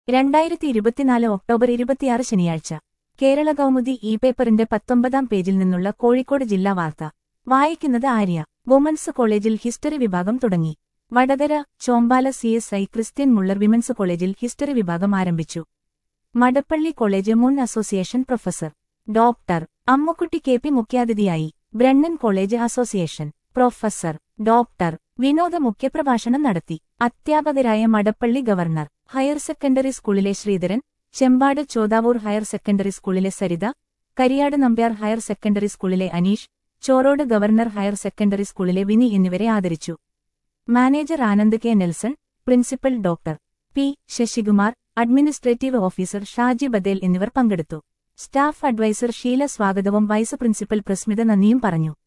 രണ്ടായിരത്തി ഇരുപത്തിനാല് ഒക്ടോബർ ഇരുപത്തിയാറ് ശനിയാഴ്ച കേരള കൗമുദി ഇ പേപ്പറിന്റെ പത്തൊമ്പതാം പേജിൽ നിന്നുള്ള കോഴിക്കോട് ജില്ലാ വാർത്ത വായിക്കുന്നത് ആര്യ വുമൻസ് കോളേജിൽ ഹിസ്റ്ററി വിഭാഗം തുടങ്ങി Vadakara Chombala C S I Christian Muller women's കോളേജിൽ ഹിസ്റ്ററി വിഭാഗം ആരംഭിച്ചു മടപ്പള്ളി കോളേജ് മുൻ association professor doctor Ammukutty K P മുഖ്യാതിഥിയായി Brennen college association professor doctor Vinoda മുഖ്യപ്രഭാഷണം നടത്തി അധ്യാപകരായ മടപ്പള്ളി ഗവർണർ ഹയർ സെക്കൻഡറി സ്കൂളിലെ ശ്രീധരൻ ചെമ്പാട് ചോദാവൂർ ഹയർ സെക്കൻഡറി സ്കൂളിലെ സരിത കരിയാട് നമ്പ്യാർ ഹയർ സെക്കൻഡറി സ്കൂളിലെ Aneesh Chorode government higher secondary സ്കൂളിലെ വിനി എന്നിവരെ ആദരിച്ചു manager Anand K Nelson principal doctor P Sasikumar administrative officer Shaji Badel എന്നിവർ പങ്കെടുത്തു സ്റ്റാഫ് അഡ്വൈസർ ഷീല സ്വാഗതവും വൈസ് പ്രിൻസിപ്പൽ പ്രസ്മിത നന്ദിയും പറഞ്ഞു